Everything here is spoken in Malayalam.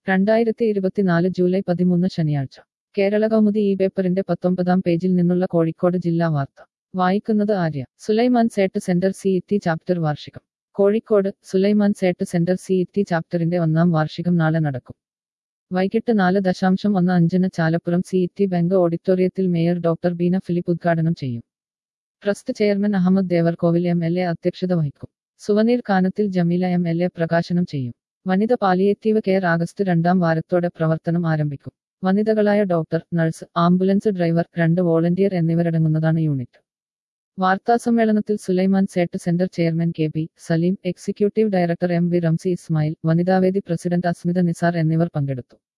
രണ്ടായിരത്തി ഇരുപത്തിനാല് ജൂലൈ പതിമൂന്ന് ശനിയാഴ്ച കേരള കൗമുദി ഈ പേപ്പറിന്റെ പത്തൊമ്പതാം പേജിൽ നിന്നുള്ള കോഴിക്കോട് ജില്ലാ വാർത്ത വായിക്കുന്നത് Arya Sulaiman Sait centre C E chapter വാർഷികം Kozhikode Sulaiman Sait centre C E ചാപ്റ്ററിന്റെ ഒന്നാം വാർഷികം നാളെ നടക്കും വൈകിട്ട് നാല് ദശാംശം ഒന്ന് അഞ്ചിന് ചാലപ്പുറം സി ഇ ബാങ്ക് ഓഡിറ്റോറിയത്തിൽ മേയർ ഡോക്ടർ ബീന ഫിലിപ്പ് ഉദ്ഘാടനം ചെയ്യും trust chairman Ahammad Devarkovil M L A അധ്യക്ഷത വഹിക്കും souvenir Kanathil Jameela M L A പ്രകാശനം ചെയ്യും വനിത പാലിയേറ്റീവ് കെയർ ആഗസ്റ്റ് രണ്ടാം വാരത്തോടെ പ്രവർത്തനം ആരംഭിക്കും വനിതകളായ ഡോക്ടർ നഴ്സ് ആംബുലൻസ് ഡ്രൈവർ രണ്ട് വോളണ്ടിയർ എന്നിവരടങ്ങുന്നതാണ് യൂണിറ്റ് വാർത്താസമ്മേളനത്തിൽ Sulaiman Sait centre chairman K P Saleem executive director M V Ramsi Ismail വനിതാവേദി പ്രസിഡന്റ് അസ്മിത നിസാർ എന്നിവർ പങ്കെടുത്തു